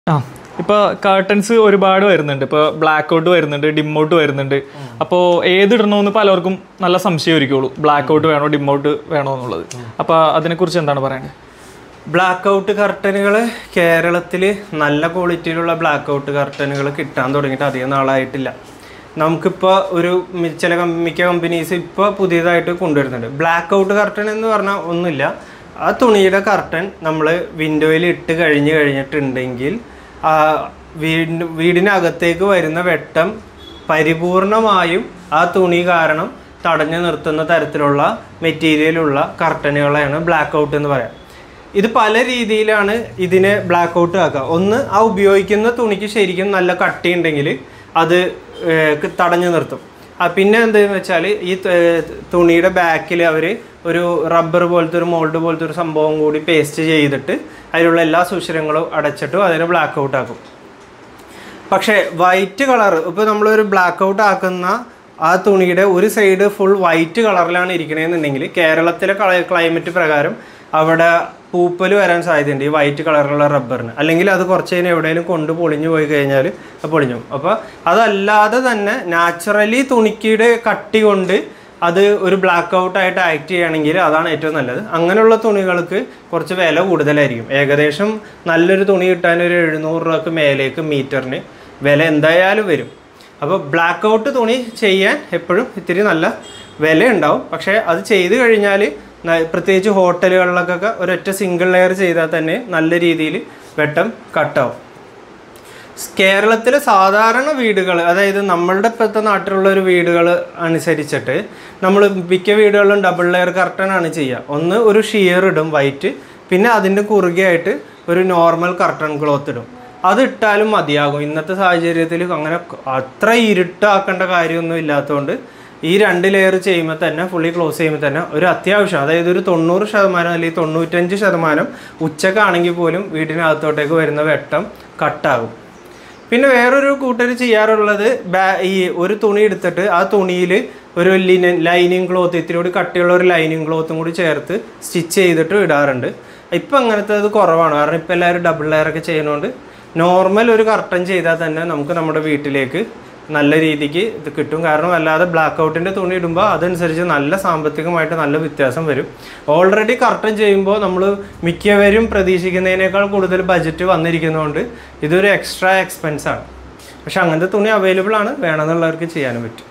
ആ ഇപ്പൊ കർട്ടൻസ് ഒരുപാട് വരുന്നുണ്ട് ഇപ്പൊ ബ്ലാക്ക് ഔട്ട് വരുന്നുണ്ട് ഡിം ഔട്ട് വരുന്നുണ്ട് അപ്പോൾ ഏതിടണമെന്ന് പലർക്കും നല്ല സംശയമായിരിക്കുള്ളൂ ബ്ലാക്ക് ഔട്ട് വേണോ ഡിം ഔട്ട് വേണോ എന്നുള്ളത് അപ്പൊ അതിനെക്കുറിച്ച് എന്താണ് പറയുന്നത് ബ്ലാക്ക് ഔട്ട് കർട്ടനുകൾ കേരളത്തിൽ നല്ല ക്വാളിറ്റിയിലുള്ള ബ്ലാക്ക് ഔട്ട് കർട്ടനുകൾ കിട്ടാൻ തുടങ്ങിയിട്ട് അധികം നാളായിട്ടില്ല നമുക്കിപ്പോൾ ഒരു മി- ചില കം- മിക്ക കമ്പനീസ് ഇപ്പോൾ പുതിയതായിട്ട് കൊണ്ടുവരുന്നുണ്ട് ബ്ലാക്ക് ഔട്ട് കർട്ടൻ എന്ന് പറഞ്ഞാൽ ഒന്നുമില്ല ആ തുണിയുടെ കർട്ടൻ നമ്മൾ വിൻഡോയിൽ ഇട്ട് കഴിഞ്ഞ് കഴിഞ്ഞിട്ടുണ്ടെങ്കിൽ ആ വീടിന് വീടിനകത്തേക്ക് വരുന്ന വെട്ടം പരിപൂർണമായും ആ തുണി കാരണം തടഞ്ഞു നിർത്തുന്ന തരത്തിലുള്ള മെറ്റീരിയലുള്ള കർട്ടനുകളെയാണ് ബ്ലാക്ക് ഔട്ട് എന്ന് പറയാം ഇത് പല രീതിയിലാണ് ഇതിനെ ബ്ലാക്ക് ഔട്ട് ആക്കുക ഒന്ന് ആ ഉപയോഗിക്കുന്ന തുണിക്ക് ശരിക്കും നല്ല കട്ടി ഉണ്ടെങ്കിൽ അത് ഏർ, ക- തടഞ്ഞു നിർത്തും ആ പിന്നെ എന്താണെന്ന് വെച്ചാൽ ഈ ത- ഏർ, തുണിയുടെ ബാക്കിൽ അവർ ഒരു റബ്ബർ പോലത്തെ ഒരു മോൾഡ് പോലത്തെ ഒരു സംഭവം കൂടി പേസ്റ്റ് ചെയ്തിട്ട് അതിലുള്ള എല്ലാ സുഷിരങ്ങളും അടച്ചിട്ടും അതിനെ ബ്ലാക്ക് ഔട്ട് ആക്കും പക്ഷേ വൈറ്റ് കളർ ഇപ്പോൾ നമ്മളൊരു ബ്ലാക്ക് ഔട്ട് ആക്കുന്ന ആ തുണിയുടെ ഒരു സൈഡ് ഫുൾ വൈറ്റ് കളറിലാണ് ഇരിക്കണതെന്നുണ്ടെങ്കിൽ കേരളത്തിലെ ക്ലൈമറ്റ് പ്രകാരം അവിടെ പൂപ്പൽ വരാൻ സാധ്യതയുണ്ട് ഈ വൈറ്റ് കളറുള്ള റബ്ബറിന് അല്ലെങ്കിൽ അത് കുറച്ച് കഴിഞ്ഞ് എവിടെയെങ്കിലും കൊണ്ട് പൊളിഞ്ഞു പോയി കഴിഞ്ഞാൽ അത് പൊളിഞ്ഞു പോകും. അപ്പോൾ അതല്ലാതെ തന്നെ നാച്ചുറലി തുണിക്കിയുടെ കട്ടി കൊണ്ട് അത് ഒരു ബ്ലാക്ക് ഔട്ട് ആയിട്ട് ആക്ട് ചെയ്യുകയാണെങ്കിൽ അതാണ് ഏറ്റവും നല്ലത് അങ്ങനെയുള്ള തുണികൾക്ക് കുറച്ച് വില കൂടുതലായിരിക്കും ഏകദേശം നല്ലൊരു തുണി കിട്ടാൻ ഒരു എഴുന്നൂറ് രൂപക്ക് മേലേക്ക് മീറ്ററിന് വില എന്തായാലും വരും അപ്പോൾ ബ്ലാക്ക് ഔട്ട് തുണി ചെയ്യാൻ എപ്പോഴും ഇത്തിരി നല്ല വില ഉണ്ടാവും പക്ഷേ അത് ചെയ്ത് കഴിഞ്ഞാൽ പ്രത്യേകിച്ച് ഹോട്ടലുകളിലൊക്കെ ഒരൊറ്റ സിംഗിൾ ലെയർ ചെയ്താൽ തന്നെ നല്ല രീതിയിൽ വെട്ടം കട്ടാവും കേരളത്തിലെ സാധാരണ വീടുകൾ അതായത് നമ്മളുടെ ഇപ്പോഴത്തെ നാട്ടിലുള്ള ഒരു വീടുകൾ അനുസരിച്ചിട്ട് നമ്മൾ മിക്ക വീടുകളിലും ഡബിൾ ലെയർ കർട്ടൺ ആണ് ചെയ്യുക ഒന്ന് ഒരു ഷിയർ ഇടും വൈറ്റ് പിന്നെ അതിൻ്റെ കുറുകെയായിട്ട് ഒരു നോർമൽ കർട്ടൺ ക്ലോത്ത് ഇടും അത് ഇട്ടാലും മതിയാകും ഇന്നത്തെ സാഹചര്യത്തിൽ അങ്ങനെ അത്ര ഇരുട്ടാക്കേണ്ട കാര്യമൊന്നും ഇല്ലാത്തതുകൊണ്ട് ഈ രണ്ട് ലെയർ ചെയ്യുമ്പോൾ തന്നെ ഫുള്ളി ക്ലോസ് ചെയ്യുമ്പോൾ തന്നെ ഒരു അത്യാവശ്യം അതായത് ഒരു തൊണ്ണൂറ് ശതമാനം അല്ലെങ്കിൽ തൊണ്ണൂറ്റഞ്ച് ശതമാനം ഉച്ചക്കാണെങ്കിൽ പോലും വീടിനകത്തോട്ടേക്ക് വരുന്ന വെട്ടം കട്ടാകും പിന്നെ വേറൊരു കൂട്ടർ ചെയ്യാറുള്ളത് ബാ- ഈ ഒരു തുണി എടുത്തിട്ട് ആ തുണിയിൽ ഒരു ലിനൻ ലൈനിങ് ക്ലോത്ത് ഇത്തിരി കൂടി കട്ടിയുള്ള ഒരു ലൈനിങ് ക്ലോത്തും കൂടി ചേർത്ത് സ്റ്റിച്ച് ചെയ്തിട്ട് ഇടാറുണ്ട് ഇപ്പം അങ്ങനത്തെ അത് കുറവാണ് കാരണം ഇപ്പം എല്ലാവരും ഡബിൾ ലെയർ ഒക്കെ ചെയ്യുന്നതുകൊണ്ട് നോർമൽ ഒരു കർട്ടൻ ചെയ്താൽ തന്നെ നമുക്ക് നമ്മുടെ വീട്ടിലേക്ക് നല്ല രീതിക്ക് ഇത് കിട്ടും കാരണം അല്ലാതെ ബ്ലാക്ക് ഔട്ടിൻ്റെ തുണി ഇടുമ്പോൾ അതനുസരിച്ച് നല്ല സാമ്പത്തികമായിട്ട് നല്ല വ്യത്യാസം വരും ഓൾറെഡി കർട്ടൻ ചെയ്യുമ്പോൾ നമ്മൾ മിക്കവരും പ്രതീക്ഷിക്കുന്നതിനേക്കാൾ കൂടുതൽ ബജറ്റ് വന്നിരിക്കുന്നതുകൊണ്ട് ഇതൊരു എക്സ്ട്രാ എക്സ്പെൻസ് ആണ് പക്ഷെ അങ്ങനത്തെ തുണി അവൈലബിൾ ആണ് വേണമെന്നുള്ളവർക്ക് ചെയ്യാനും പറ്റും